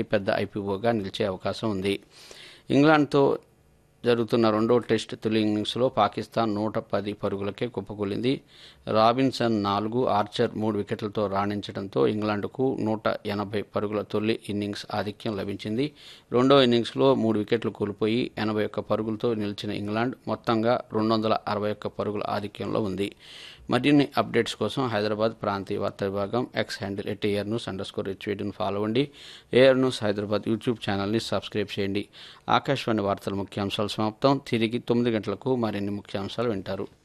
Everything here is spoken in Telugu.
అతిపెద్ద ఐపీఓగా నిలిచే అవకాశం ఉంది ఇంగ్లాండ్తో జరుగుతున్న రెండో టెస్ట్ తొలి ఇన్నింగ్స్లో పాకిస్తాన్ నూట పది పరుగులకే కుప్పకూలింది రాబిన్సన్ నాలుగు ఆర్చర్ మూడు వికెట్లతో రాణించడంతో ఇంగ్లాండ్కు నూట ఎనభై పరుగుల తొలి ఇన్నింగ్స్ ఆధిక్యం లభించింది రెండో ఇన్నింగ్స్లో మూడు వికెట్లు కోల్పోయి ఎనభై ఒక్క పరుగులతో నిలిచిన ఇంగ్లాండ్ మొత్తంగా రెండు వందల అరవై ఒక్క పరుగుల ఆధిక్యంలో ఉంది మరిన్ని అప్డేట్స్ కోసం హైదరాబాద్ ప్రాంతీయ వార్తా విభాగం X handle at AR news underscore రిచ్వీడ్ని ఫాలో అవ్వండి ఏఆర్ న్యూస్ హైదరాబాద్ యూట్యూబ్ ఛానల్ని సబ్స్క్రైబ్ చేయండి ఆకాశవాణి వార్తల ముఖ్యాంశాలు సమాప్తం తిరిగి తొమ్మిది గంటలకు మరిన్ని ముఖ్యాంశాలు వింటారు